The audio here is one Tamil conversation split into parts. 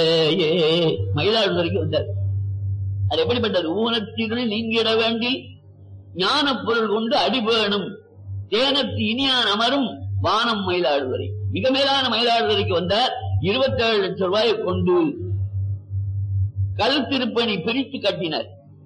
மயிலாடுதுறைக்கு வந்தார் அது எப்படிப்பட்டது ஊனத்தினுள் நீங்கிட வேண்டில் ஞான பொருள் கொண்டு அடிபேணும் தேனத்து இனியான் அமரும் வானம் மயிலாடுதுறை மிக மேலான மயிலாடுதுறைக்கு வந்தார் இருபத்தேழு லட்சம் ரூபாயை கொண்டு கல் திருப்பணி பிரித்து கட்டினார்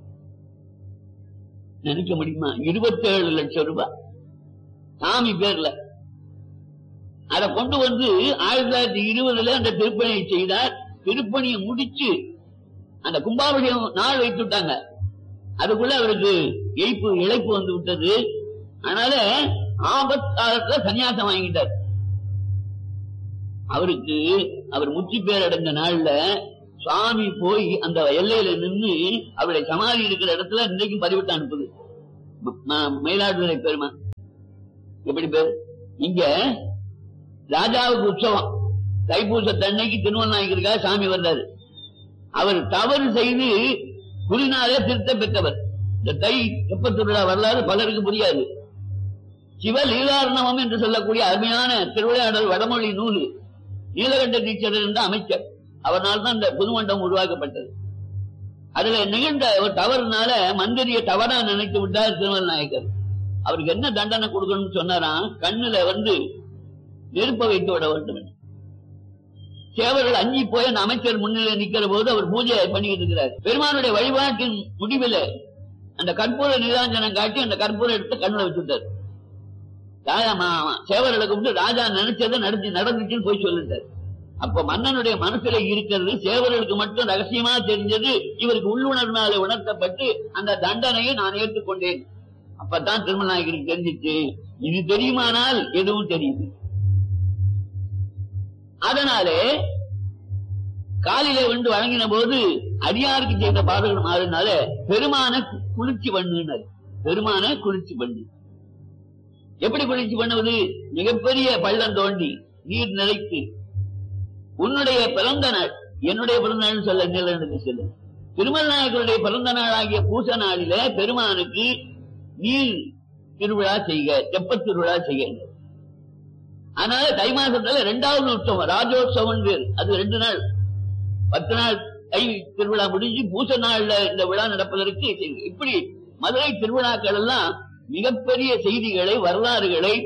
நினைக்க முடியுமா இருபத்தேழு லட்சம் ரூபாய் சாமி பேர்ல அதை கொண்டு வந்து ஆயிரத்தி தொள்ளாயிரத்தி இருபதுல அந்த திருப்பணியை செய்தார் திருப்பணியை முடிச்சு அந்த கும்பாபிஷேகம் நாள் வைத்து விட்டாங்க அதுக்குள்ள அவருக்கு எய்ப்பு இழைப்பு வந்து விட்டது அதனால ஆபத் காலத்துல சன்னியாசம் வாங்கிட்டார் அவருக்கு அவர் முற்றி பேர் அடைந்த நாள்ல சுவாமி போய் அந்த எல்லையில நின்று அவருடைய சமாதி இருக்கிற இடத்துல இன்றைக்கும் பதிவிட்டு அனுப்புது ம- ம- மயிலாடுதுறை பெருமா எப்படி பேர் இங்க ராஜாவுக்கு உற்சவம் தைப்பூச தன்னைக்கு திருவண்ணாய்க்கிறதுக்காக சாமி வந்தாரு அவர் தவறு செய்து குறினாலே திருத்த பெற்றவர் இந்த தை தெப்ப திருவிழா வரலாறு பலருக்கு புரியாது சிவ லீலார்ணவம் என்று சொல்லக்கூடிய அருமையான திருவிளையாடல் வடமொழி நூல் நீலகண்ட டீச்சர் என்ற அமைச்சர் அவரால் தான் இந்த புதுமண்டபம் உருவாக்கப்பட்டது அதுல நிகழ்ந்த ஒரு தவறுனால மந்திரியை தவறா நினைத்து விட்டார் திருமல் நாயக்கர் அவருக்கு என்ன தண்டனை கொடுக்கணும்னு சொன்னாராம் கண்ணுல வந்து நெருப்ப வைத்து விட வேண்டும் என்று. சேவர்கள் அஞ்சி போய் அந்த அமைச்சர் முன்னிலை நிக்கிற போது அவர் பூஜை பண்ணிக்கிட்டு இருக்கிறார் பெருமானுடைய வழிபாட்டின் முடிவில் அந்த கற்பூர நீராஞ்சனம் காட்டி அந்த கற்பூரம் எடுத்து கண்ணுல வச்சுட்டார் ராஜா மா- சேவர்களை கூப்பிட்டு ராஜா நினைச்சதை நடந்து நடந்துச்சுன்னு போய் சொல்லிட்டார் அப்ப மன்னனுடைய மனசுல இருக்கிறது சேவர்களுக்கு மட்டும் ரகசியமா தெரிஞ்சது இவருக்கு உள்ளுணர்வினாலே உணர்த்தப்பட்டு அந்த தண்டனையை நான் ஏற்றுக்கொண்டேன் அப்பதான் திருமநாயகருக்கு தெரிஞ்சிச்சு இது தெரியுமானால் எதுவும் தெரியுது அதனாலே காலிலே வந்து வழங்கின போது அடியாருக்கு செய்த பாதகம் மாறினால பெருமான கு- குளிர்ச்சி பண்ணுனார் பெருமான குளிர்ச்சி பண்ணு எப்படி குளிர்ச்சி பண்ணுவது மிகப்பெரிய பள்ளம் தோண்டி நீர் நிறைத்து உன்னுடைய பிறந்த நாள் என்னுடைய பிறந்த நாள் சொல்ல நிலனுக்கு சொல்லு திருமல் நாயக்கருடைய பிறந்த நாள் ஆகிய பூச நாளிலே பெருமானுக்கு நீர் திருவிழா செய்க தெப்பத் திருவிழா செய்க அதனால தை மாசத்துல ரெண்டாவது உற்சவம் ராஜோத்சவம் பேர் அது ரெண்டு நாள் பத்து நாள் தை திருவிழா முடிஞ்சு பூச நாள்ல இந்த விழா நடப்பதற்கு செய்யுங்க. இப்படி மதுரை திருவிழாக்கள் எல்லாம் மிகப்பெரிய செய்திகளை வரலாறுகளை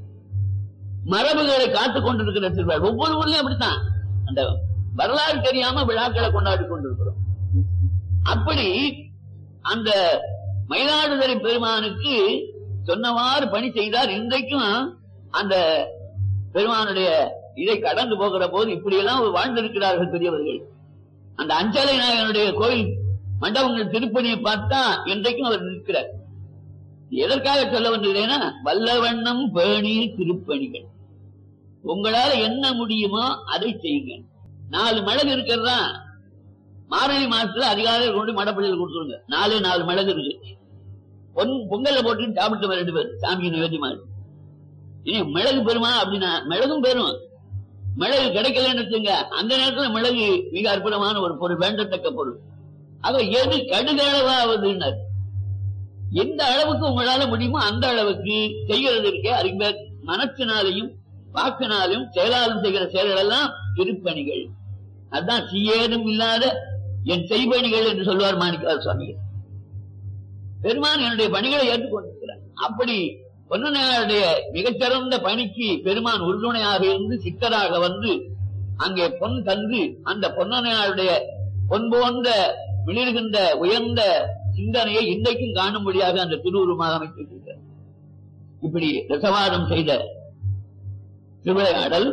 மரபுகளை காத்துக் கொண்டிருக்கிற திருவிழா ஒவ்வொரு ஊர்லயும் அப்படித்தான் அந்த வரலாறு தெரியாம விழாக்களை கொண்டாடி கொண்டிருக்கிறோம் அப்படி அந்த மயிலாடுதுறை பெருமானுக்கு சொன்னவாறு பணி செய்தார் இன்றைக்கும் அந்த பெருமானுடைய இதை கடந்து போகிற போது இப்படியெல்லாம் வாழ்ந்திருக்கிறார்கள் பெரியவர்கள் அந்த அஞ்சலை நாயகனுடைய கோயில் மண்டபங்கள் திருப்பணியை பார்த்தா இன்றைக்கும் அவர் நிற்கிறார் எதற்காக சொல்ல வந்ததுன்னா வல்லவண்ணம் பேணி திருப்பணிகள் உங்களால என்ன முடியுமோ அதை செய்யுங்க நாலு மிளகு இருக்கிறதா மார்கழி மாசத்துல அதிகாலை கொண்டு மடப்பள்ளியில் கொடுத்துருங்க நாலு நாலு மிளகு இருக்கு பொன் பொங்கல்ல போட்டு சாப்பிட்டு ரெண்டு பேர் சாமிக்கு நிவேதியமா இருக்கு இனி மிளகு பெருமா அப்படின்னா மிளகும் பெரும் மிளகு கிடைக்கலன்னு வச்சுங்க அந்த நேரத்துல மிளகு மிக அற்புதமான ஒரு பொருள் வேண்டத்தக்க பொருள் ஆக எது கடுகளவாவதுன்னார் எந்த அளவுக்கு உங்களால முடியுமோ அந்த அளவுக்கு செய்கிறது இருக்கே அறிஞ மனத்தினாலையும் வாக்கினாலும் செயலாலும் செய்கிற செயல்கள் எல்லாம் திருப்பணிகள் அதான் செய்யேதும் இல்லாத என் செய்பணிகள் என்று சொல்வார் மாணிக்கவார் சுவாமிகள் பெருமான் என்னுடைய பணிகளை ஏற்றுக்கொண்டிருக்கிறார் அப்படி பொன்னனையாருடைய மிகச்சிறந்த பணிக்கு பெருமான் உறுதுணையாக இருந்து சித்தராக வந்து அங்கே பொன் தந்து அந்த பொன்னனையாருடைய பொன் போன்ற மிளிர்கின்ற உயர்ந்த சிந்தனையை இன்றைக்கும் காணும்படியாக அந்த திருவுருமாக அமைத்திருக்கிறார் இப்படி ரசவாதம் செய்த திருவிளையாடல்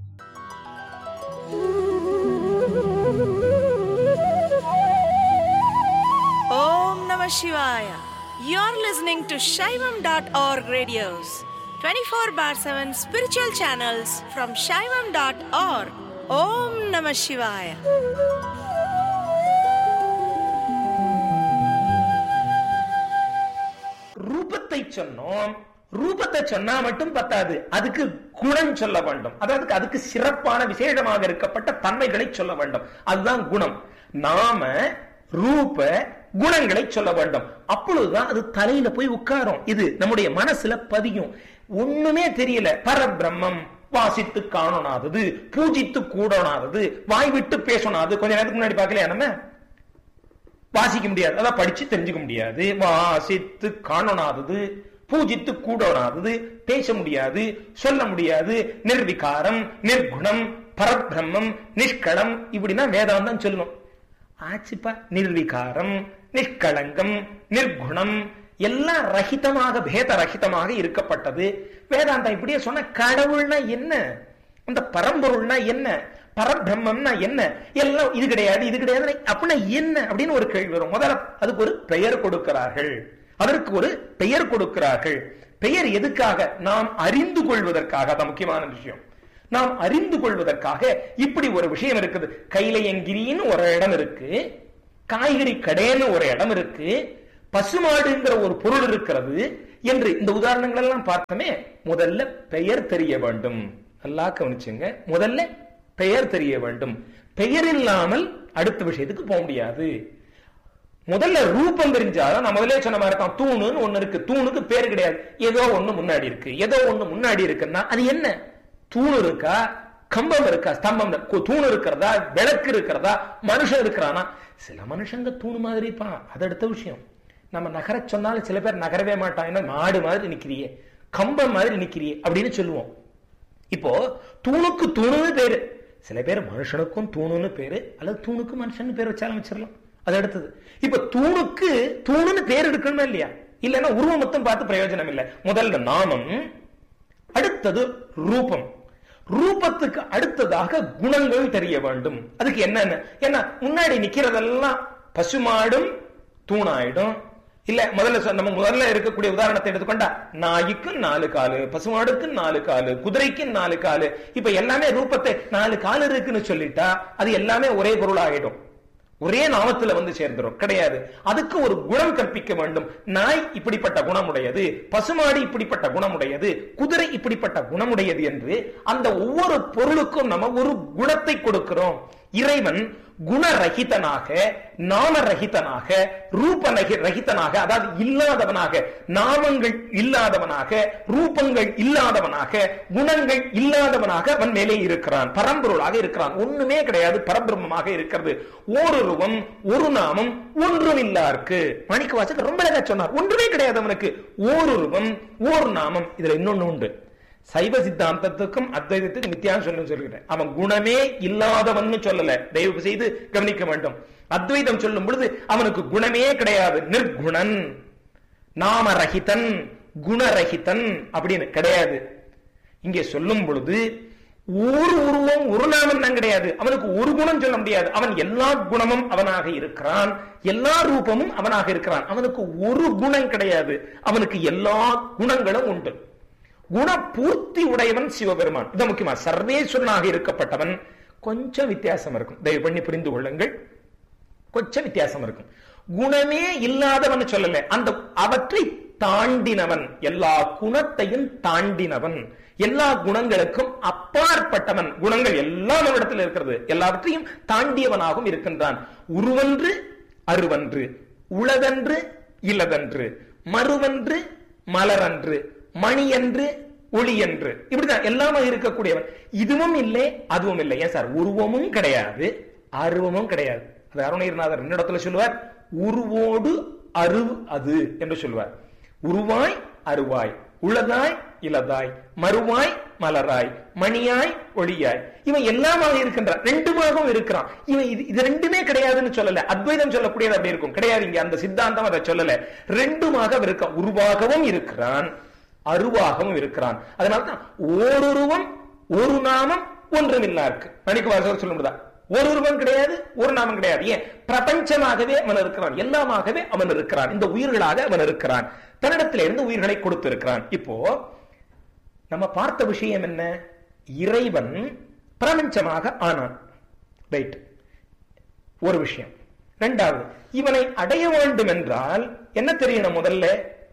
Om Namah Shivaya. You're listening to Shaivam.org radios, 24 bar 7 spiritual channels from Shaivam.org. Om Namah Shivaya. ரூபத்தை சொன்னோம் ரூபத்தை சொன்னா மட்டும் பத்தாது அதுக்கு குணம் சொல்ல வேண்டும் அதாவது அதுக்கு சிறப்பான விசேஷமாக இருக்கப்பட்ட தன்மைகளை சொல்ல வேண்டும் அதுதான் குணம் நாம ரூப குணங்களை சொல்ல வேண்டும் அப்பொழுதுதான் அது தலையில போய் உட்காரும் இது நம்முடைய மனசுல பதியும் ஒண்ணுமே தெரியல பரபிரம்மம் வாசித்து காணனாதது பூஜித்து கூடனாதது வாய் விட்டு பேசணாது கொஞ்ச நேரத்துக்கு முன்னாடி பார்க்கலையா நம்ம வாசிக்க முடியாது அதான் படிச்சு தெரிஞ்சுக்க முடியாது வாசித்து காணனாதது பூஜித்து கூடனாதது பேச முடியாது சொல்ல முடியாது நிர்விகாரம் நிர்குணம் பரபிரம்மம் நிஷ்களம் இப்படின்னா வேதாந்தம் சொல்லணும் ஆச்சுப்பா நிர்விகாரம் நிஷ்களங்கம் நிர்குணம் எல்லாம் ரஹிதமாக பேத ரஹிதமாக இருக்கப்பட்டது வேதாந்தம் இப்படியே சொன்ன கடவுள்னா என்ன அந்த பரம்பொருள்னா என்ன பரபிரம்மம்னா என்ன எல்லாம் இது கிடையாது இது கிடையாது அப்படின்னா என்ன அப்படின்னு ஒரு கேள்வி வரும் முதல்ல அதுக்கு ஒரு பெயர் கொடுக்கிறார்கள் அதற்கு ஒரு பெயர் கொடுக்கிறார்கள் பெயர் எதுக்காக நாம் அறிந்து கொள்வதற்காக அதான் முக்கியமான விஷயம் நாம் அறிந்து கொள்வதற்காக இப்படி ஒரு விஷயம் இருக்குது கைலையங்கிரின்னு ஒரு இடம் இருக்கு காய்கறி கடைன்னு ஒரு இடம் இருக்கு பசுமாடுங்கிற ஒரு பொருள் இருக்கிறது என்று இந்த உதாரணங்கள் எல்லாம் பார்த்தோமே முதல்ல பெயர் தெரிய வேண்டும் நல்லா கவனிச்சுங்க முதல்ல பெயர் தெரிய வேண்டும் பெயர் இல்லாமல் அடுத்த விஷயத்துக்கு போக முடியாது முதல்ல ரூபம் தெரிஞ்சாதான் நான் முதலே சொன்ன மாதிரி தான் தூணுன்னு ஒண்ணு இருக்கு தூணுக்கு பேர் கிடையாது ஏதோ ஒண்ணு முன்னாடி இருக்கு ஏதோ ஒண்ணு முன்னாடி இருக்குன்னா அது என்ன தூணு இருக்கா கம்பம் இருக்கா ஸ்தம்பம் இருக்கா? தூணு இருக்கிறதா விளக்கு இருக்கிறதா மனுஷன் இருக்கிறானா சில மனுஷங்க தூணு மாதிரி இருப்பான் அது அடுத்த விஷயம் நம்ம நகர சொன்னாலும் சில பேர் நகரவே மாட்டான் என்ன மாடு மாதிரி நிக்கிறியே கம்பம் மாதிரி நிக்கிறியே அப்படின்னு சொல்லுவோம் இப்போ தூணுக்கு தூணுன்னு பேரு சில பேர் மனுஷனுக்கும் தூணுன்னு பேரு அல்லது தூணுக்கு மனுஷன் பேர் வச்சாலும் வச்சிடலாம் அது அடுத்தது இப்ப தூணுக்கு தூணுன்னு பேர் எடுக்கணுமா இல்லையா இல்லைன்னா உருவம் மொத்தம் பார்த்து பிரயோஜனம் இல்லை முதல்ல நாமம் அடுத்தது ரூபம் ரூபத்துக்கு அடுத்ததாக குணங்கள் தெரிய வேண்டும் அதுக்கு என்னன்னு ஏன்னா முன்னாடி நிக்கிறதெல்லாம் பசுமாடும் தூணாயிடும் இல்ல முதல்ல சொ- நம்ம முதல்ல இருக்கக்கூடிய உதாரணத்தை எடுத்துக்கொண்டா நாய்க்கு நாலு காலு பசுமாடுக்கு நாலு காலு குதிரைக்கு நாலு காலு இப்ப எல்லாமே ரூபத்தை நாலு காலு இருக்குன்னு சொல்லிட்டா அது எல்லாமே ஒரே பொருள் ஆகிடும் ஒரே நாமத்துல வந்து சேர்ந்துரும் கிடையாது அதுக்கு ஒரு குணம் கற்பிக்க வேண்டும் நாய் இப்படிப்பட்ட குணமுடையது பசுமாடு இப்படிப்பட்ட குணமுடையது குதிரை இப்படிப்பட்ட குணமுடையது என்று அந்த ஒவ்வொரு பொருளுக்கும் நம்ம ஒரு குணத்தை கொடுக்கிறோம் இறைவன் குணரகிதனாக நாமரகிதனாக ரூப நகி- ரகிதனாக அதாவது இல்லாதவனாக நாமங்கள் இல்லாதவனாக ரூபங்கள் இல்லாதவனாக குணங்கள் இல்லாதவனாக அவன் மேலே இருக்கிறான் பரம்பொருளாக இருக்கிறான் ஒண்ணுமே கிடையாது பரபிரம்மமாக இருக்கிறது ஓருருவம் ஒரு நாமம் ஒன்றும் இல்லாருக்கு மாணிக்க வாசகர் ரொம்ப அழகா சொன்னார் ஒன்றுமே கிடையாது அவனுக்கு ஓருருவம் ஓர் நாமம் இதுல இன்னொன்னு உண்டு சைவ சித்தாந்தத்துக்கும் அத்வைதத்துக்கும் வித்தியாசம் சொல்லணும் சொல்லிக்கிறேன் அவன் குணமே இல்லாதவன்னு சொல்லல தயவு செய்து கவனிக்க வேண்டும் அத்வைதம் சொல்லும் பொழுது அவனுக்கு குணமே கிடையாது நிர்குணன் நாமரகிதன் குணரகிதன் அப்படின்னு கிடையாது இங்கே சொல்லும் பொழுது ஒரு உருவம் ஒரு நாமம் தான் கிடையாது அவனுக்கு ஒரு குணம் சொல்ல முடியாது அவன் எல்லா குணமும் அவனாக இருக்கிறான் எல்லா ரூபமும் அவனாக இருக்கிறான் அவனுக்கு ஒரு குணம் கிடையாது அவனுக்கு எல்லா குணங்களும் உண்டு குண பூர்த்தி உடையவன் சிவபெருமான் இது முக்கியமா சர்வேஸ்வரனாக இருக்கப்பட்டவன் கொஞ்சம் வித்தியாசம் இருக்கும் தயவு பண்ணி புரிந்து கொள்ளுங்கள் கொஞ்சம் வித்தியாசம் இருக்கும் குணமே இல்லாதவன் சொல்லல அந்த அவற்றை தாண்டினவன் எல்லா குணத்தையும் தாண்டினவன் எல்லா குணங்களுக்கும் அப்பாற்பட்டவன் குணங்கள் எல்லாம் அவனிடத்தில் இருக்கிறது எல்லாவற்றையும் தாண்டியவனாகவும் இருக்கின்றான் உருவன்று அருவன்று உளதன்று இலதன்று மறுவன்று மலரன்று மணியன்று ஒளியன்று இப்படிதான் எல்லாமே இருக்கக்கூடியவன் இதுவும் இல்லை அதுவும் இல்லை ஏன் சார் உருவமும் கிடையாது அருவமும் கிடையாது அது அருணகிரிநாதர் ரெண்டு இடத்துல சொல்லுவார் உருவோடு அருவு அது என்று சொல்லுவார் உருவாய் அருவாய் உளதாய் இலதாய் மறுவாய் மலராய் மணியாய் ஒளியாய் இவன் எல்லாமாக இருக்கின்றான் ரெண்டுமாகவும் இருக்கிறான் இவன் இது இது ரெண்டுமே கிடையாதுன்னு சொல்லல அத்வைதம் சொல்லக்கூடியது அப்படி இருக்கும் கிடையாது இங்க அந்த சித்தாந்தம் அதை சொல்லல ரெண்டுமாக இருக்கான் உருவாகவும் இருக்கிறான் அருவாகவும் இருக்கிறான் அதனால்தான் ஓருருவம் ஒரு நாமம் ஒன்றுமில்லா இருக்கு மணிக்கு வாசகர் சொல்ல முடியுதா ஒரு உருவம் கிடையாது ஒரு நாமம் கிடையாது ஏன் பிரபஞ்சமாகவே அவன் இருக்கிறான் எல்லாமாகவே அவன் இருக்கிறான் இந்த உயிர்களாக அவன் இருக்கிறான் தன்னிடத்திலிருந்து உயிர்களை கொடுத்திருக்கிறான் இப்போ நம்ம பார்த்த விஷயம் என்ன இறைவன் பிரபஞ்சமாக ஆனான் ரைட் ஒரு விஷயம் இரண்டாவது இவனை அடைய வேண்டும் என்றால் என்ன தெரியணும் முதல்ல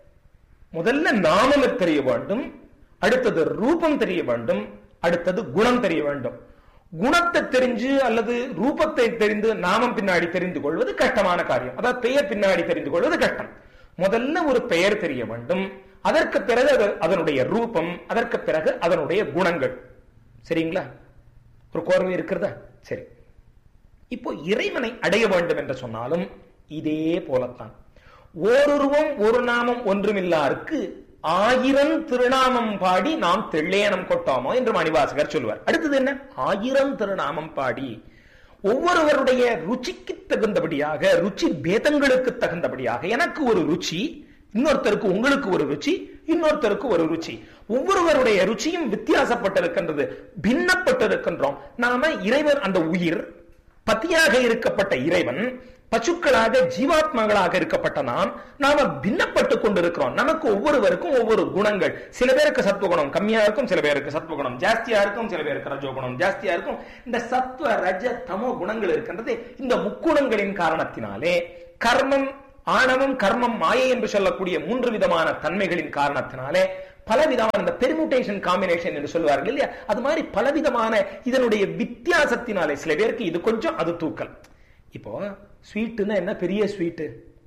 முதல்ல நாமம் தெரிய வேண்டும் அடுத்தது ரூபம் தெரிய வேண்டும் அடுத்தது குணம் தெரிய வேண்டும் குணத்தை தெரிஞ்சு அல்லது ரூபத்தை தெரிந்து நாமம் பின்னாடி தெரிந்து கொள்வது கஷ்டமான காரியம் அதாவது பெயர் பின்னாடி தெரிந்து கொள்வது கஷ்டம் முதல்ல ஒரு பெயர் தெரிய வேண்டும் அதற்கு பிறகு அது- அதனுடைய ரூபம் அதற்கு பிறகு அதனுடைய குணங்கள் சரிங்களா ஒரு கோர்வை இருக்கிறதா சரி இப்போ இறைவனை அடைய வேண்டும் என்று சொன்னாலும் இதே போலத்தான் ஓருருவம் ஒரு நாமம் ஒன்றுமில்லாருக்கு ஆயிரம் திருநாமம் பாடி நாம் தெள்ளேனம் கொட்டோமோ என்று மணிவாசகர் சொல்வார் அடுத்தது என்ன ஆயிரம் திருநாமம் பாடி ஒவ்வொருவருடைய ருச்சிக்கு தகுந்தபடியாக ருச்சி பேதங்களுக்கு தகுந்தபடியாக எனக்கு ஒரு ருச்சி இன்னொருத்தருக்கு உங்களுக்கு ஒரு ருச்சி இன்னொருத்தருக்கு ஒரு ருச்சி ஒவ்வொருவருடைய ருச்சியும் வித்தியாசப்பட்டிருக்கின்றது பின்னப்பட்டிருக்கின்றோம் நாம இறைவன் அந்த உயிர் பத்தியாக இருக்கப்பட்ட இறைவன் பசுக்களாக ஜீவாத்மாக்களாக இருக்கப்பட்ட நாம் நாம பின்னப்பட்டு கொண்டிருக்கிறோம் நமக்கு ஒவ்வொருவருக்கும் ஒவ்வொரு குணங்கள் சில பேருக்கு சத்துவகுணம் கம்மியா இருக்கும் சில பேருக்கு சத்துவகுணம் ஜாஸ்தியா இருக்கும் சில பேருக்கு ரஜோகுணம் ஜாஸ்தியா இருக்கும் இந்த சத்துவ ரஜ தமோ குணங்கள் இருக்கின்றது இந்த முக்குணங்களின் காரணத்தினாலே கர்மம் ஆணவம் கர்மம் மாயை என்று சொல்லக்கூடிய மூன்று விதமான தன்மைகளின் காரணத்தினாலே பலவிதமான இந்த பெர்முட்டேஷன் காம்பினேஷன் என்று சொல்வார்கள் இல்லையா அது மாதிரி பலவிதமான இதனுடைய வித்தியாசத்தினாலே சில பேருக்கு இது கொஞ்சம் அது தூக்கல் இப்போ ஸ்வீட்டுன்னா என்ன பெரிய ஸ்வீட்டு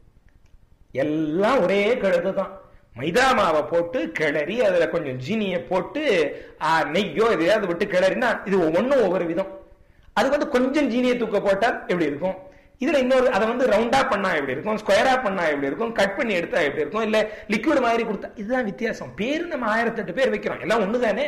எல்லாம் ஒரே கழுது தான் மைதா மாவை போட்டு கிளறி அதுல கொஞ்சம் ஜீனியை போட்டு ஆ, நெய்யோ எதையாவது விட்டு கிளறினா இது ஒவ்வொன்றும் ஒவ்வொரு விதம் அது வந்து கொஞ்சம் ஜீனியை தூக்க போட்டால் எப்படி இருக்கும் இதுல இன்னொரு அதை வந்து ரவுண்டா பண்ணா எப்படி இருக்கும் ஸ்கொயரா பண்ணா எப்படி இருக்கும் கட் பண்ணி எடுத்தா எப்படி இருக்கும் இல்ல லிக்விட் மாதிரி கொடுத்தா இதுதான் வித்தியாசம் பேரு நம்ம ஆயிரத்தெட்டு பேர் வைக்கிறோம் எல்லாம் ஒண்ணுதானே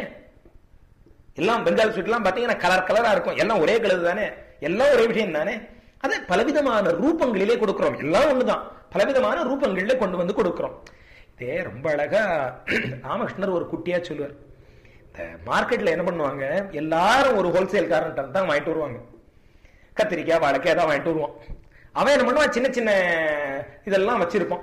எல்லாம் பெங்கால் ஸ்வீட் எல்லாம் பாத்தீங்கன்னா கலர் கலரா இருக்கும் எல்லாம் ஒரே கலர் தானே எல்லாம் ஒரே விஷயம் தானே அதை பலவிதமான ரூபங்களிலே கொடுக்கிறோம் எல்லாம் ஒண்ணுதான் பலவிதமான ரூபங்களிலே கொண்டு வந்து கொடுக்கிறோம் இதே ரொம்ப அழகா ராமகிருஷ்ணர் ஒரு குட்டியா சொல்லுவார் இந்த மார்க்கெட்ல என்ன பண்ணுவாங்க எல்லாரும் ஒரு ஹோல்சேல்காரன் தான் வாங்கிட்டு வருவாங்க கத்திரிக்காய் வாழைக்காய் தான் வாங்கிட்டு வருவான் அவன் என்ன பண்ணுவான் சின்ன சின்ன இதெல்லாம் வச்சிருப்பான்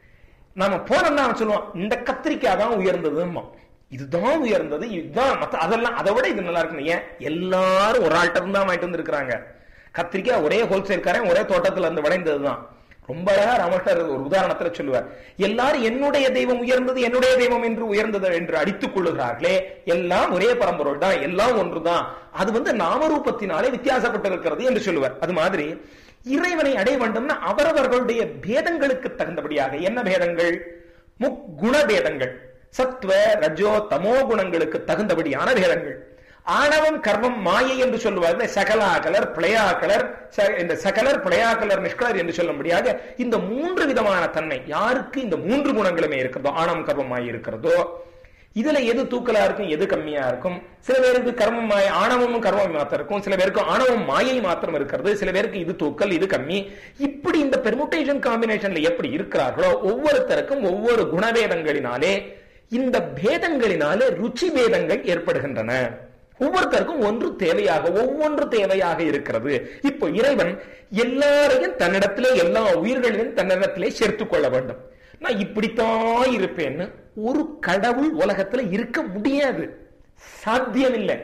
நாம போனோம்னா அவன் சொல்லுவான் இந்த கத்திரிக்காய் தான் உயர்ந்ததும்மா இதுதான் உயர்ந்தது இதுதான் மத்த அதெல்லாம் அதை விட இது நல்லா இருக்கு ஏன் எல்லாரும் ஒரு ஆள்கிட்ட இருந்து தான் வாங்கிட்டு வந்திருக்கிறாங்க கத்திரிக்காய் ஒரே ஹோல்சேல்காரன் ஒரே தோட்டத்துல இருந்து விளைந்ததுதான் ரொம்ப அழகா ராமகிருஷ்ணர் ஒரு உதாரணத்துல சொல்லுவார் எல்லாரும் என்னுடைய தெய்வம் உயர்ந்தது என்னுடைய தெய்வம் என்று உயர்ந்தது என்று அடித்துக் கொள்ளுகிறார்களே எல்லாம் ஒரே பரம்பொருள் தான் எல்லாம் ஒன்றுதான் அது வந்து நாமரூபத்தினாலே வித்தியாசப்பட்டிருக்கிறது என்று சொல்லுவார் அது மாதிரி இறைவனை அடைய வேண்டும்னா அவரவர்களுடைய பேதங்களுக்கு தகுந்தபடியாக என்ன பேதங்கள் முக்குண பேதங்கள் சத்வ ரஜோ தமோ குணங்களுக்கு தகுந்தபடியான பேதங்கள் ஆணவம் கர்மம் மாயை என்று சொல்லுவார்கள் சகலாகலர் பிழையாக்கலர் ச- இந்த சகலர் பிழையாக்கலர் நிஷ்கலர் என்று சொல்லும்படியாக இந்த மூன்று விதமான தன்மை யாருக்கு இந்த மூன்று குணங்களுமே இருக்கிறதோ ஆணவம் கர்மம் மாயை இருக்கிறதோ இதுல எது தூக்கலா இருக்கும் எது கம்மியா இருக்கும் சில பேருக்கு கர்மம் மாய ஆணவமும் கர்மம் மாத்திரம் இருக்கும் சில பேருக்கு ஆணவம் மாயை மாத்திரம் இருக்கிறது சில பேருக்கு இது தூக்கல் இது கம்மி இப்படி இந்த பெர்முட்டேஷன் காம்பினேஷன்ல எப்படி இருக்கிறார்களோ ஒவ்வொருத்தருக்கும் ஒவ்வொரு குணவேதங்களினாலே இந்த பேதங்களினாலே ருச்சி பேதங்கள் ஏற்படுகின்றன ஒவ்வொருத்தருக்கும் ஒன்று தேவையாக ஒவ்வொன்று தேவையாக இருக்கிறது இப்போ இறைவன் எல்லாரையும் தன்னிடத்திலே எல்லா உயிர்களையும் தன்னிடத்திலே சேர்த்துக் கொள்ள வேண்டும் நான் இப்படித்தான் இருப்பேன்னு ஒரு கடவுள் உலகத்துல இருக்க முடியாது சாத்தியம் இல்லை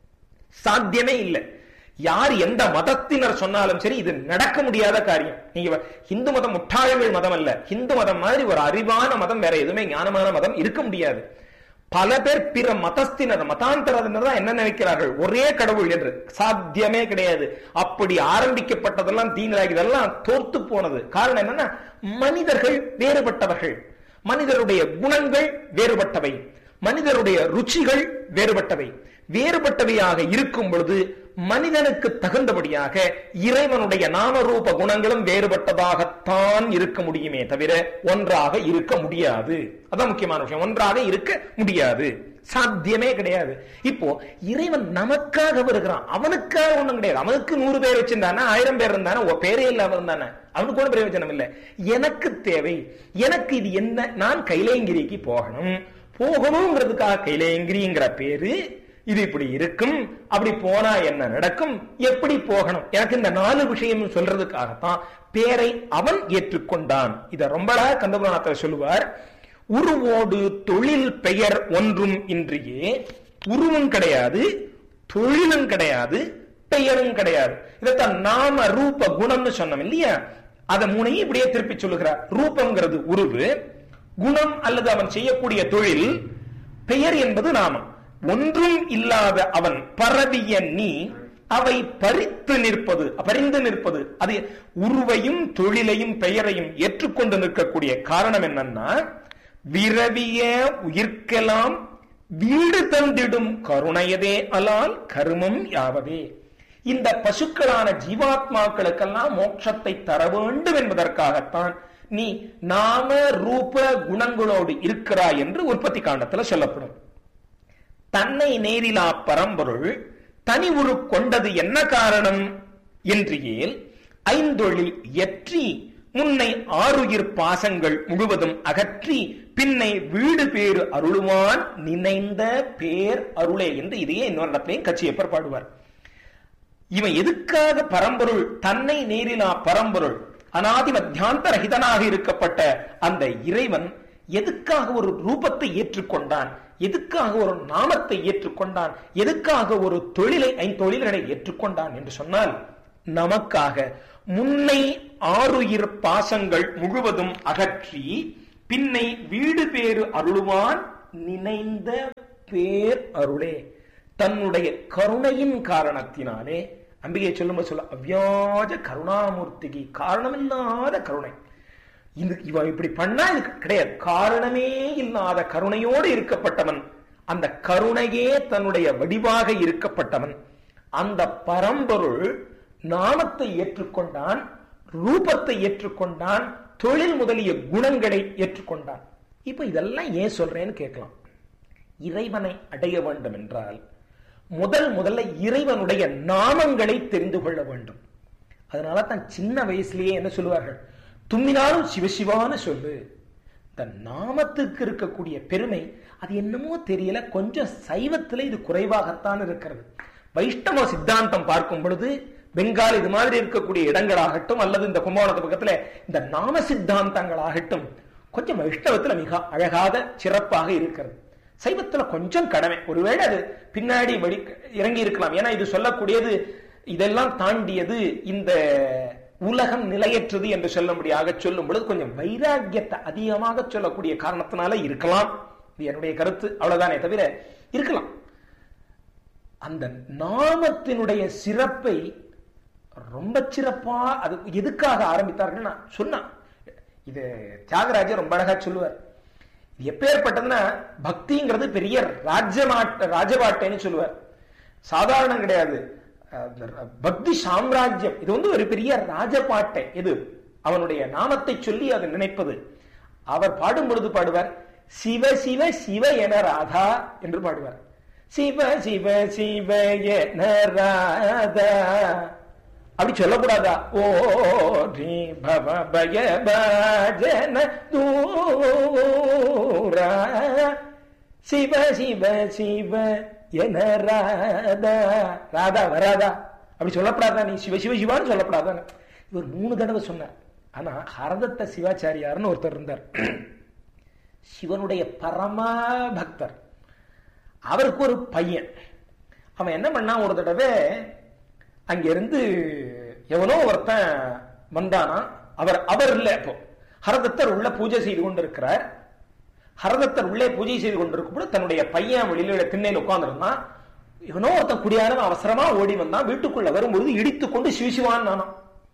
சாத்தியமே இல்லை யார் எந்த மதத்தினர் சொன்னாலும் சரி இது நடக்க முடியாத காரியம் நீங்க வ- இந்து மதம் முட்டாள்கள் மதம் அல்ல இந்து மதம் மாதிரி ஒரு அறிவான மதம் வேற எதுவுமே ஞானமான மதம் இருக்க முடியாது பல பேர் பிற மதஸ்தினர் மதாந்தரத்தினர் தான் என்ன நினைக்கிறார்கள் ஒரே கடவுள் என்று சாத்தியமே கிடையாது அப்படி ஆரம்பிக்கப்பட்டதெல்லாம் தீங்கராகி இதெல்லாம் தோர்த்து போனது காரணம் என்னன்னா மனிதர்கள் வேறுபட்டவர்கள் மனிதருடைய குணங்கள் வேறுபட்டவை மனிதருடைய ருச்சிகள் வேறுபட்டவை வேறுபட்டவையாக இருக்கும் பொழுது மனிதனுக்கு தகுந்தபடியாக இறைவனுடைய நாமரூப குணங்களும் வேறுபட்டதாகத்தான் இருக்க முடியுமே தவிர ஒன்றாக இருக்க முடியாது அதான் முக்கியமான விஷயம் ஒன்றாக இருக்க முடியாது சாத்தியமே கிடையாது இப்போ இறைவன் நமக்காக வருகிறான் அவனுக்காக ஒண்ணும் கிடையாது அவனுக்கு நூறு பேர் வச்சிருந்தானே ஆயிரம் பேர் இருந்தானே உன் பேரே இல்லாம இருந்தானே அவனுக்கு கூட பிரயோஜனம் இல்லை எனக்கு தேவை எனக்கு இது என்ன நான் கைலேங்கிரிக்கு போகணும் போகணுங்கிறதுக்காக கைலேங்கிரிங்கிற பேரு இது இப்படி இருக்கும் அப்படி போனா என்ன நடக்கும் எப்படி போகணும் எனக்கு இந்த நாலு விஷயம் சொல்றதுக்காகத்தான் பேரை அவன் ஏற்றுக்கொண்டான் இத ரொம்ப அழகா கந்தபுராணத்துல சொல்லுவார் உருவோடு தொழில் பெயர் ஒன்றும் இன்றியே உருவும் கிடையாது தொழிலும் கிடையாது பெயரும் கிடையாது இதைத்தான் நாம ரூப குணம்னு சொன்னோம் இல்லையா அதை மூணையும் இப்படியே திருப்பி சொல்லுகிறார் ரூபம்ங்கிறது உருவு குணம் அல்லது அவன் செய்யக்கூடிய தொழில் பெயர் என்பது நாமம் ஒன்றும் இல்லாத அவன் பரவிய நீ அவை பறித்து நிற்பது பறிந்து நிற்பது அது உருவையும் தொழிலையும் பெயரையும் ஏற்றுக்கொண்டு நிற்கக்கூடிய காரணம் என்னன்னா விரவிய உயிர்க்கெல்லாம் வீடு தந்திடும் கருணையதே அலால் கருமம் யாவதே இந்த பசுக்களான ஜீவாத்மாக்களுக்கெல்லாம் மோட்சத்தை தர வேண்டும் என்பதற்காகத்தான் நீ நாம ரூப குணங்களோடு இருக்கிறாய் என்று உற்பத்தி காண்டத்துல சொல்லப்படும் தன்னை நேரிலா பரம்பொருள் தனி உரு கொண்டது என்ன காரணம் என்று ஏல் ஐந்தொழில் எற்றி முன்னை ஆறுயிர் பாசங்கள் முழுவதும் அகற்றி பின்னை வீடு பேறு அருளுவான் நினைந்த பேர் அருளே என்று இதையே இன்னொரு இடத்திலையும் கட்சியப்பர் பாடுவார் இவன் எதுக்காக பரம்பொருள் தன்னை நேரிலா பரம்பொருள் அனாதி மத்தியாந்த ரகிதனாக இருக்கப்பட்ட அந்த இறைவன் எதுக்காக ஒரு ரூபத்தை ஏற்றுக்கொண்டான் எதுக்காக ஒரு நாமத்தை ஏற்றுக்கொண்டான் எதுக்காக ஒரு தொழிலை ஐந்தொழில்களை ஏற்றுக்கொண்டான் என்று சொன்னால் நமக்காக முன்னை ஆறுயிர் பாசங்கள் முழுவதும் அகற்றி பின்னை வீடு பேறு அருளுவான் நினைந்த பேர் அருளே தன்னுடைய கருணையின் காரணத்தினாலே அம்பிகை சொல்லும்போது சொல்ல அவ்யாஜ கருணாமூர்த்திக்கு காரணமில்லாத கருணை இந்த இவன் இப்படி பண்ணா இது கிடையாது காரணமே இல்லாத கருணையோடு இருக்கப்பட்டவன் அந்த கருணையே தன்னுடைய வடிவாக இருக்கப்பட்டவன் அந்த பரம்பொருள் நாமத்தை ஏற்றுக்கொண்டான் ரூபத்தை ஏற்றுக்கொண்டான் தொழில் முதலிய குணங்களை ஏற்றுக்கொண்டான் இப்ப இதெல்லாம் ஏன் சொல்றேன்னு கேட்கலாம் இறைவனை அடைய வேண்டும் என்றால் முதல் முதல்ல இறைவனுடைய நாமங்களை தெரிந்து கொள்ள வேண்டும் அதனால தான் சின்ன வயசுலயே என்ன சொல்லுவார்கள் தும்மினாலும் சிவசிவான்னு சொல்லு இந்த நாமத்துக்கு இருக்கக்கூடிய பெருமை அது என்னமோ தெரியல கொஞ்சம் சைவத்துல இது குறைவாகத்தான் இருக்கிறது வைஷ்ணவ சித்தாந்தம் பார்க்கும் பொழுது பெங்கால் இது மாதிரி இருக்கக்கூடிய இடங்களாகட்டும் அல்லது இந்த கும்பகோணத்து பக்கத்துல இந்த நாம சித்தாந்தங்களாகட்டும் கொஞ்சம் வைஷ்ணவத்துல மிக அழகாக சிறப்பாக இருக்கிறது சைவத்துல கொஞ்சம் கடமை ஒருவேளை அது பின்னாடி வடி இறங்கி இருக்கலாம் ஏன்னா இது சொல்லக்கூடியது இதெல்லாம் தாண்டியது இந்த உலகம் நிலையற்றது என்று சொல்லும்படியாக சொல்லும் பொழுது கொஞ்சம் வைராக்கியத்தை அதிகமாக சொல்லக்கூடிய காரணத்தினால இருக்கலாம் இது என்னுடைய கருத்து அவ்வளவுதானே தவிர இருக்கலாம் அந்த நாமத்தினுடைய சிறப்பை ரொம்ப சிறப்பா அது எதுக்காக ஆரம்பித்தார்கள் நான் சொன்னான் இது தியாகராஜர் ரொம்ப அழகா சொல்லுவார் இது எப்பேற்பட்டதுன்னா பக்திங்கிறது பெரிய ராஜ்யமாட்ட ராஜபாட்டைன்னு சொல்லுவார் சாதாரணம் கிடையாது பக்தி சாம்ராஜ்யம் இது வந்து ஒரு பெரிய ராஜபாட்டை இது அவனுடைய நாமத்தை சொல்லி அதை நினைப்பது அவர் பாடும் பொழுது பாடுவார் சிவ சிவ சிவ என ராதா என்று பாடுவார் சிவ சிவ சிவ என ராதா அப்படி சொல்லக்கூடாதா ஓ ரீ பவ பய பஜன தூரா சிவ சிவ சிவ என ராதா ராதா வராதா அப்படி சொல்லப்படாதா நீ சிவ சிவ சிவான்னு சொல்லப்படாதான்னு இவர் மூணு தடவை சொன்னார் ஆனா ஹரதத்த சிவாச்சாரியார்னு ஒருத்தர் இருந்தார் சிவனுடைய பரம பக்தர் அவருக்கு ஒரு பையன் அவன் என்ன பண்ணான் ஒரு தடவை அங்கிருந்து எவனோ ஒருத்தன் வந்தானா அவர் அவர் இல்ல இப்போ ஹரதத்தர் உள்ள பூஜை செய்து கொண்டிருக்கிறார் ஹரதத்தர் உள்ளே பூஜை செய்து கொண்டிருக்கும் தன்னுடைய பையன் வெளியில திண்ணையில் உட்கார்ந்துருந்தான் இவனோ ஒருத்தன் குடியாரன் அவசரமா ஓடி வந்தான் வீட்டுக்குள்ள வரும்பொழுது இடித்து கொண்டு சிவசிவான் நானாம்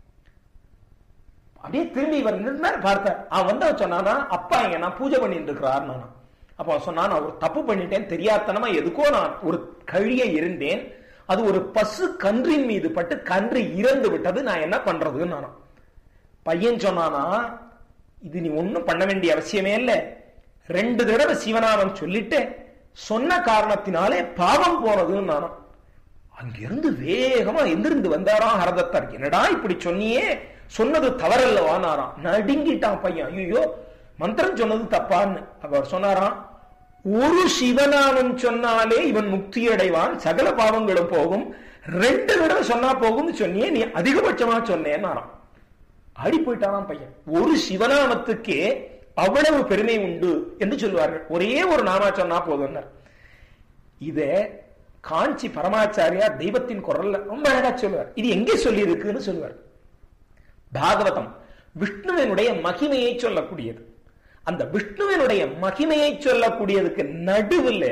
அப்படியே திரும்பி இவர் நின்றார் பார்த்தார் அவன் வந்து சொன்னானா அப்பா இங்க நான் பூஜை பண்ணிட்டு இருக்கிறார் நானா அப்ப சொன்னா நான் ஒரு தப்பு பண்ணிட்டேன் தெரியாதனமா எதுக்கோ நான் ஒரு கழிய இருந்தேன் அது ஒரு பசு கன்றின் மீது பட்டு கன்று இறந்து விட்டது நான் என்ன பண்றதுன்னு நானா பையன் சொன்னானா இது நீ ஒன்னும் பண்ண வேண்டிய அவசியமே இல்லை ரெண்டு தடவை சிவநாமம் சொல்லிட்டு சொன்ன காரணத்தினாலே பாவம் போனதுன்னு நானும் அங்கிருந்து வேகமா எந்திருந்து வந்தாராம் ஹரதத்தர் என்னடா இப்படி சொன்னியே சொன்னது தவறல்லவா நாராம் நடுங்கிட்டான் பையன் ஐயோ மந்திரம் சொன்னது தப்பான்னு அவர் சொன்னாராம் ஒரு சிவநாமம் சொன்னாலே இவன் முக்தி அடைவான் சகல பாவங்களும் போகும் ரெண்டு தடவை சொன்னா போகும்னு சொன்னியே நீ அதிகபட்சமா சொன்னேன்னாராம் அடி போயிட்டானாம் பையன் ஒரு சிவநாமத்துக்கே அவ்வளவு பெருமை உண்டு என்று சொல்வார்கள் ஒரே ஒரு நாமா சொன்னா போதும் இத காஞ்சி பரமாச்சாரியா தெய்வத்தின் குரல்ல ரொம்ப அழகா சொல்லுவார் இது எங்கே சொல்லி இருக்குன்னு சொல்லுவார் பாகவதம் விஷ்ணுவனுடைய மகிமையை சொல்லக்கூடியது அந்த விஷ்ணுவனுடைய மகிமையை சொல்லக்கூடியதுக்கு நடுவில்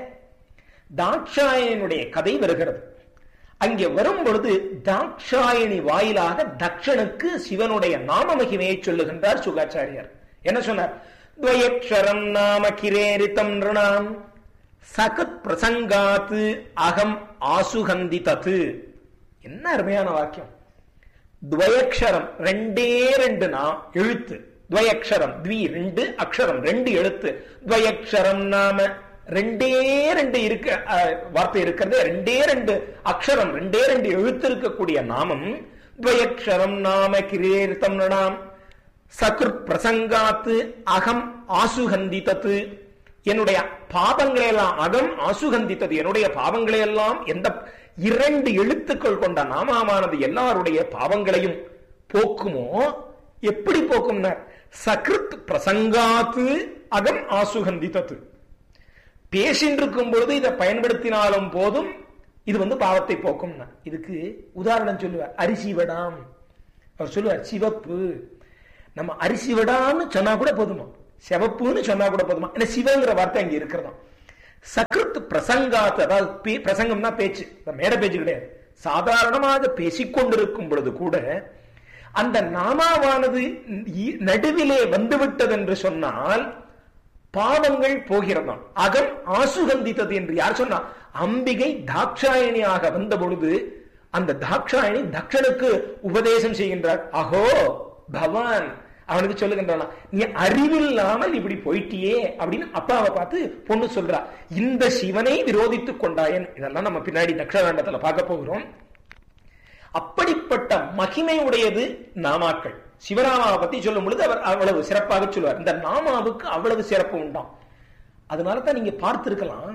தாட்சாயனுடைய கதை வருகிறது அங்கே வரும் பொழுது தாட்சாயணி வாயிலாக தக்ஷனுக்கு சிவனுடைய நாம மகிமையை சொல்லுகின்றார் சுகாச்சாரியார் என்ன சொன்னார் துவயக்ஷரம் நாம கிரேரித்தம் நிருணாம் சகத் பிரசங்காத்து அகம் ஆசுகந்தி தத்து என்ன அருமையான வாக்கியம் துவயக்ஷரம் ரெண்டே ரெண்டு நான் எழுத்து துவயக்ஷரம் த்வி ரெண்டு அக்ஷரம் ரெண்டு எழுத்து துவயக்ஷரம் நாம ரெண்டே ரெண்டு இருக்க அஹ், வார்த்தை இருக்கிறது ரெண்டே ரெண்டு அக்ஷரம் ரெண்டே ரெண்டு எழுத்து இருக்கக்கூடிய நாமம் துவயக்ஷரம் நாம கிரீர்த்தம் நாம் சக்ருத் பிரசங்காத்து அகம் ஆசுகந்தித்தது என்னுடைய பாவங்களை எல்லாம் அகம் ஆசுகந்தித்தது என்னுடைய பாவங்களை எல்லாம் எந்த இரண்டு எழுத்துக்கள் கொண்ட நாமாவானது எல்லாருடைய பாவங்களையும் போக்குமோ எப்படி போக்கும்னா சக்ருத் பிரசங்காத்து அகம் ஆசுகந்தித்தது பேசின்னு இருக்கும் பொழுது இதை பயன்படுத்தினாலும் போதும் இது வந்து பாவத்தை போக்கும்னா இதுக்கு உதாரணம் சொல்லுவார் அரிசி வடாம் அவர் சொல்லுவார் சிவப்பு நம்ம அரிசி வடான்னு சொன்னா கூட போதுமா சிவப்புன்னு சொன்னா கூட போதுமா ஏன்னா சிவங்கிற வார்த்தை அங்க இருக்கிறதா சக்ருத் பிரசங்காத்து அதாவது பே- பிரசங்கம்னா பேச்சு இந்த மேடை பேச்சு கிடையாது சாதாரணமாக பேசிக்கொண்டிருக்கும் பொழுது கூட அந்த நாமாவானது இ- நடுவிலே வந்துவிட்டது என்று சொன்னால் பாவங்கள் போகிறதாம் அகம் ஆசுகந்தித்தது என்று யார் சொன்னா அம்பிகை தாட்சாயணியாக வந்த பொழுது அந்த தாட்சாயணி தக்ஷனுக்கு உபதேசம் செய்கின்றார் அஹோ பவான் அவனுக்கு சொல்லுகின்றான் நீ அறிவில்லாமல் இப்படி போயிட்டியே அப்படின்னு அப்பாவை பார்த்து பொண்ணு சொல்றா இந்த சிவனை விரோதித்துக் கொண்டாயன் இதெல்லாம் நம்ம பின்னாடி தக்ஷகாண்டத்துல பார்க்க போகிறோம் அப்படிப்பட்ட மகிமை உடையது நாமாக்கள் சிவராமாவை பத்தி சொல்லும் பொழுது அவர் அவ்வளவு சிறப்பாக சொல்லுவார் இந்த நாமாவுக்கு அவ்வளவு சிறப்பு உண்டாம் அதனால தான் நீங்க பார்த்திருக்கலாம்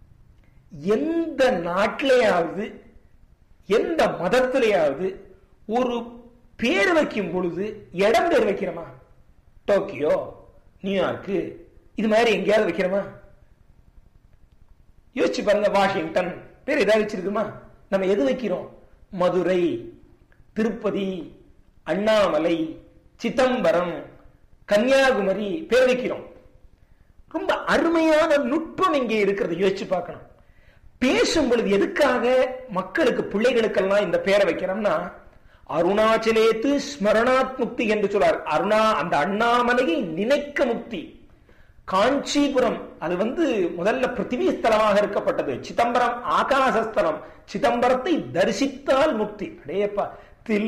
எந்த நாட்டிலேயாவது எந்த மதத்திலேயாவது ஒரு பேர் வைக்கும் பொழுது இடம் பேர் வைக்கிறோமா டோக்கியோ நியூயார்க்கு இது மாதிரி எங்கேயாவது வைக்கிறோமா யோசிச்சு பாருங்க வாஷிங்டன் பேர் ஏதாவது வச்சிருக்குமா நம்ம எது வைக்கிறோம் மதுரை திருப்பதி அண்ணாமலை சிதம்பரம் கன்னியாகுமரி பேர் வைக்கிறோம் ரொம்ப அருமையான நுட்பம் இங்கே இருக்கிறது யோசிச்சு பார்க்கணும் பேசும் பொழுது எதுக்காக மக்களுக்கு பிள்ளைகளுக்கெல்லாம் இந்த பேரை வைக்கிறோம்னா அருணாச்சலேத்து ஸ்மரணாத் முக்தி என்று சொல்றார் அருணா அந்த அண்ணாமலையை நினைக்க முக்தி காஞ்சிபுரம் அது வந்து முதல்ல பிருத்திவி ஸ்தலமாக இருக்கப்பட்டது சிதம்பரம் ஆகாசஸ்தலம் சிதம்பரத்தை தரிசித்தால் முக்தி அடேப்பா